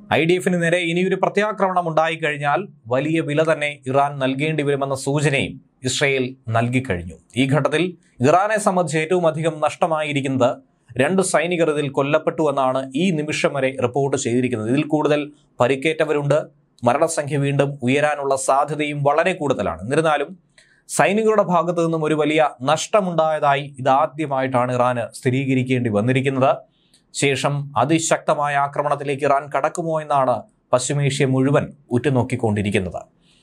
I D എഫിന് നേരെ ഇനിയൊരു പ്രത്യാക്രമണം ഉണ്ടായിക്കഴിഞ്ഞാൽ വലിയ വില തന്നെ ഇറാൻ നൽകേണ്ടി വരുമെന്ന സൂചനയും ഇസ്രയേൽ നൽകിക്കഴിഞ്ഞു ഈ ഘട്ടത്തിൽ ഇറാനെ സംബന്ധിച്ച് ഏറ്റവും അധികം നഷ്ടമായിരിക്കുന്നത് രണ്ട് സൈനികർ ഇതിൽ കൊല്ലപ്പെട്ടു എന്നാണ് ഈ നിമിഷം വരെ റിപ്പോർട്ട് ചെയ്തിരിക്കുന്നത് ഇതിൽ കൂടുതൽ പരിക്കേറ്റവരുണ്ട് മരണസംഖ്യ വീണ്ടും ഉയരാനുള്ള സാധ്യതയും വളരെ കൂടുതലാണ് എന്നിരുന്നാലും സൈനികരുടെ ഭാഗത്തു നിന്നും ഒരു വലിയ നഷ്ടമുണ്ടായതായി ഇതാദ്യമായിട്ടാണ് ഇറാന് സ്ഥിരീകരിക്കേണ്ടി വന്നിരിക്കുന്നത് ശേഷം അതിശക്തമായ ആക്രമണത്തിലേക്ക് ഇറാൻ കടക്കുമോ എന്നാണ് പശ്ചിമേഷ്യ മുഴുവൻ ഉറ്റുനോക്കിക്കൊണ്ടിരിക്കുന്നത്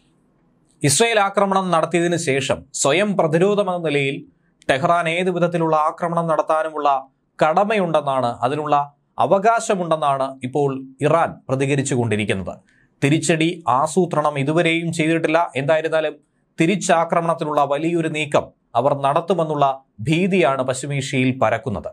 ഇസ്രയേൽ ആക്രമണം നടത്തിയതിനു ശേഷം സ്വയം പ്രതിരോധമെന്ന നിലയിൽ ടെഹ്റാൻ ഏത് വിധത്തിലുള്ള ആക്രമണം നടത്താനുമുള്ള കടമയുണ്ടെന്നാണ് അതിനുള്ള അവകാശമുണ്ടെന്നാണ് ഇപ്പോൾ ഇറാൻ പ്രതികരിച്ചു കൊണ്ടിരിക്കുന്നത് തിരിച്ചടി ആസൂത്രണം ഇതുവരെയും ചെയ്തിട്ടില്ല എന്തായിരുന്നാലും തിരിച്ചാക്രമണത്തിനുള്ള വലിയൊരു നീക്കം അവർ നടത്തുമെന്നുള്ള ഭീതിയാണ് പശ്ചിമേഷ്യയിൽ പരക്കുന്നത്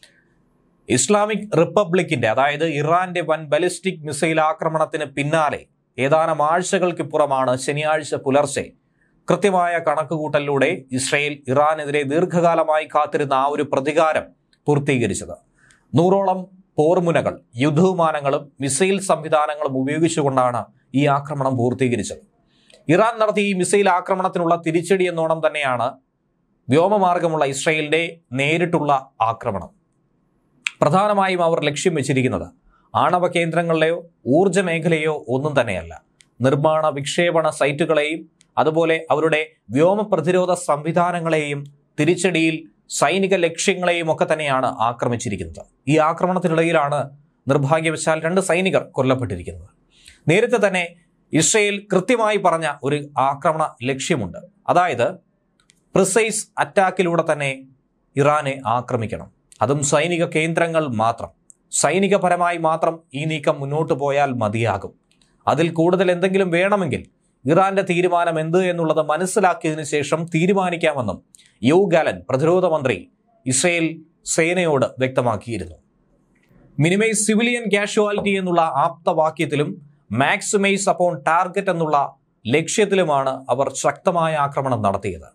ഇസ്ലാമിക് റിപ്പബ്ലിക്കിന്റെ അതായത് ഇറാന്റെ വൻ ബലിസ്റ്റിക് മിസൈൽ ആക്രമണത്തിന് പിന്നാലെ ഏതാനും ആഴ്ചകൾക്കിപ്പുറമാണ് ശനിയാഴ്ച പുലർച്ചെ കൃത്യമായ കണക്കുകൂട്ടലിലൂടെ ഇസ്രയേൽ ഇറാനെതിരെ ദീർഘകാലമായി കാത്തിരുന്ന ആ ഒരു പ്രതികാരം പൂർത്തീകരിച്ചത് നൂറോളം പോർമുനകൾ യുദ്ധവിമാനങ്ങളും മിസൈൽ സംവിധാനങ്ങളും ഉപയോഗിച്ചുകൊണ്ടാണ് ഈ ആക്രമണം പൂർത്തീകരിച്ചത് ഇറാൻ നടത്തിയ ഈ മിസൈൽ ആക്രമണത്തിനുള്ള തിരിച്ചടി എന്നോണം തന്നെയാണ് വ്യോമമാർഗമുള്ള ഇസ്രയേലിന്റെ നേരിട്ടുള്ള ആക്രമണം പ്രധാനമായും അവർ ലക്ഷ്യം വെച്ചിരിക്കുന്നത് ആണവ കേന്ദ്രങ്ങളിലെയോ ഊർജ മേഖലയോ ഒന്നും തന്നെയല്ല നിർമ്മാണ വിക്ഷേപണ സൈറ്റുകളെയും അതുപോലെ അവരുടെ വ്യോമ പ്രതിരോധ സംവിധാനങ്ങളെയും തിരിച്ചടിയിൽ സൈനിക ലക്ഷ്യങ്ങളെയും ഒക്കെ തന്നെയാണ് ആക്രമിച്ചിരിക്കുന്നത് ഈ ആക്രമണത്തിനിടയിലാണ് നിർഭാഗ്യവശാൽ രണ്ട് സൈനികർ കൊല്ലപ്പെട്ടിരിക്കുന്നത് നേരത്തെ തന്നെ ഇസ്രയേൽ കൃത്യമായി പറഞ്ഞ ഒരു ആക്രമണ ലക്ഷ്യമുണ്ട് അതായത് പ്രിസൈസ് അറ്റാക്കിലൂടെ തന്നെ ഇറാനെ ആക്രമിക്കണം അതും സൈനിക കേന്ദ്രങ്ങൾ മാത്രം സൈനികപരമായി മാത്രം ഈ നീക്കം മുന്നോട്ട് പോയാൽ മതിയാകും അതിൽ കൂടുതൽ എന്തെങ്കിലും വേണമെങ്കിൽ ഇറാന്റെ തീരുമാനം എന്ത് എന്നുള്ളത് മനസ്സിലാക്കിയതിനു ശേഷം തീരുമാനിക്കാമെന്നും യു ഗാലൻ പ്രതിരോധ മന്ത്രി ഇസ്രയേൽ സേനയോട് വ്യക്തമാക്കിയിരുന്നു മിനിമൈസ് സിവിലിയൻ കാഷ്വാലിറ്റി എന്നുള്ള ആപ്തവാക്യത്തിലും മാക്സിമൈസ് അപ്പോൺ ടാർഗറ്റ് എന്നുള്ള ലക്ഷ്യത്തിലുമാണ് അവർ ശക്തമായ ആക്രമണം നടത്തിയത്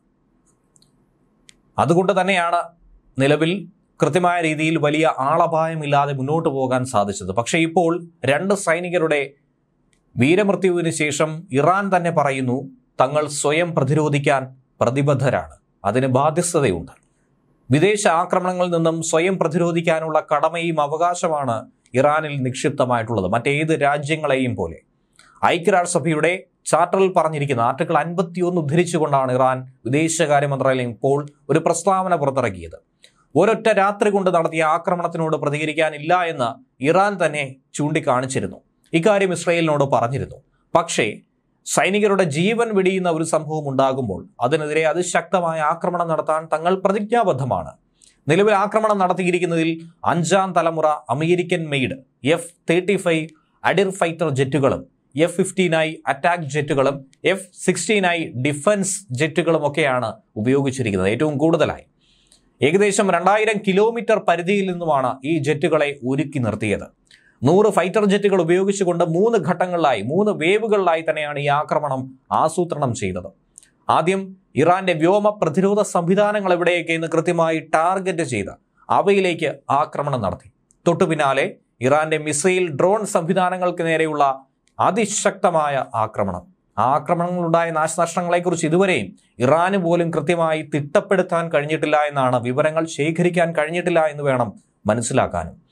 അതുകൊണ്ട് തന്നെയാണ് നിലവിൽ കൃത്യമായ രീതിയിൽ വലിയ ആളപായമില്ലാതെ മുന്നോട്ട് പോകാൻ സാധിച്ചത് പക്ഷേ ഇപ്പോൾ രണ്ട് സൈനികരുടെ വീരമൃത്യുവിന് ശേഷം ഇറാൻ തന്നെ പറയുന്നു തങ്ങൾ സ്വയം പ്രതിരോധിക്കാൻ പ്രതിബദ്ധരാണ് അതിന് ബാധ്യസ്ഥതയുണ്ട് വിദേശ ആക്രമണങ്ങളിൽ നിന്നും സ്വയം പ്രതിരോധിക്കാനുള്ള കടമയും അവകാശമാണ് ഇറാനിൽ നിക്ഷിപ്തമായിട്ടുള്ളത് മറ്റേത് രാജ്യങ്ങളെയും പോലെ ഐക്യരാഷ്ട്രസഭയുടെ ചാർട്ടറിൽ പറഞ്ഞിരിക്കുന്ന ആർട്ടിക്കിൾ അൻപത്തിയൊന്ന് ഉദ്ധരിച്ചുകൊണ്ടാണ് ഇറാൻ വിദേശകാര്യ മന്ത്രാലയം ഇപ്പോൾ ഒരു പ്രസ്താവന പുറത്തിറക്കിയത് ഒരൊറ്റ രാത്രി കൊണ്ട് നടത്തിയ ആക്രമണത്തിനോട് പ്രതികരിക്കാനില്ല എന്ന് ഇറാൻ തന്നെ ചൂണ്ടിക്കാണിച്ചിരുന്നു ഇക്കാര്യം ഇസ്രയേലിനോട് പറഞ്ഞിരുന്നു പക്ഷേ സൈനികരുടെ ജീവൻ വെടിയുന്ന ഒരു സംഭവം ഉണ്ടാകുമ്പോൾ അതിനെതിരെ അതിശക്തമായ ആക്രമണം നടത്താൻ തങ്ങൾ പ്രതിജ്ഞാബദ്ധമാണ് നിലവിൽ ആക്രമണം നടത്തിയിരിക്കുന്നതിൽ അഞ്ചാം തലമുറ American made F thirty five അഡിർ ഫൈറ്റർ ജെറ്റുകളും എഫ് ഫിഫ്റ്റീൻ ഐ അറ്റാക്ക് ജെറ്റുകളും എഫ് സിക്സ്റ്റീൻ ഐ ഡിഫൻസ് ജെറ്റുകളും ഒക്കെയാണ് ഉപയോഗിച്ചിരിക്കുന്നത് ഏറ്റവും കൂടുതലായി ഏകദേശം രണ്ടായിരം കിലോമീറ്റർ പരിധിയിൽ നിന്നുമാണ് ഈ ജെറ്റുകളെ ഒരുക്കി നിർത്തിയത് നൂറ് ഫൈറ്റർ ജെറ്റുകൾ ഉപയോഗിച്ചുകൊണ്ട് മൂന്ന് ഘട്ടങ്ങളിലായി മൂന്ന് വേവുകളിലായി തന്നെയാണ് ഈ ആക്രമണം ആസൂത്രണം ചെയ്തത് ആദ്യം ഇറാന്റെ വ്യോമ പ്രതിരോധ സംവിധാനങ്ങൾ എവിടെയൊക്കെ കൃത്യമായി ടാർഗറ്റ് ചെയ്ത് അവയിലേക്ക് ആക്രമണം നടത്തി തൊട്ടു പിന്നാലെ ഇറാന്റെ മിസൈൽ ഡ്രോൺ സംവിധാനങ്ങൾക്ക് നേരെയുള്ള അതിശക്തമായ ആക്രമണം ആ ആക്രമണങ്ങളുണ്ടായ നാശനഷ്ടങ്ങളെക്കുറിച്ച് ഇതുവരെയും ഇറാന് പോലും കൃത്യമായി തിട്ടപ്പെടുത്താൻ കഴിഞ്ഞിട്ടില്ല എന്നാണ് വിവരങ്ങൾ ശേഖരിക്കാൻ കഴിഞ്ഞിട്ടില്ല എന്ന് വേണം മനസ്സിലാക്കാനും